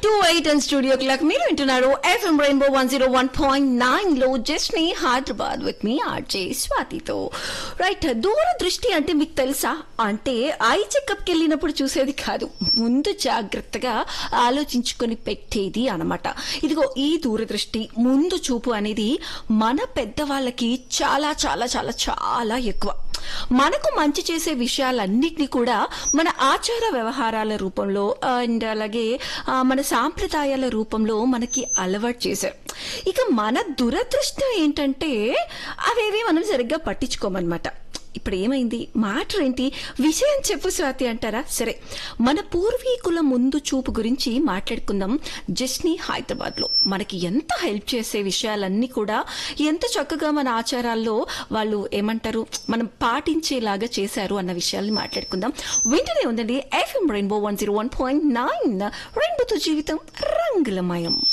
two eight and studio clock మీరు వింటున్నారు FM Rainbow one zero one point nine లో just ని Hyderabad with మీ ఆర్జే స్వాతితో రైట్ దూరదృష్టి అంటే మీకు తెలుసా అంటే ఐ చెకప్ కి వెళ్ళినప్పుడు చూసేది కాదు ముందు జాగ్రత్తగా ఆలోచించుకొని పెట్టేది అనమాట ఇదిగో ఈ దూరదృష్టి ముందు చూపు అనేది మన పెద్దవాళ్ళకి చాలా చాలా చాలా చాలా ఎక్కువ మనకు మంచి చేసే విషయాలన్నిటినీ కూడా మన ఆచార వ్యవహారాల రూపంలో అండ్ అలాగే ఆ, మన సాంప్రదాయాల రూపంలో మనకి అలవాటు చేశారు ఇక మన దురదృష్టం ఏంటంటే అవేవి మనం సరిగ్గా పట్టించుకోమన్నమాట ఇప్పుడు ఏమైంది మ్యాటర్ ఏంటి విషయం చెప్పు స్వాతి అంటారా సరే మన పూర్వీకుల ముందు చూపు గురించి మాట్లాడుకుందాం జస్ని హైదరాబాద్ లో మనకి ఎంత హెల్ప్ చేసే విషయాలన్నీ కూడా ఎంత చక్కగా మన ఆచారాల్లో వాళ్ళు ఏమంటారు మనం పాటించేలాగా చేశారు అన్న విషయాల్ని మాట్లాడుకుందాం వెంటనే ఉందండి FM Rainbow one zero one point nine రెయిన్బోతో జీవితం రంగులమయం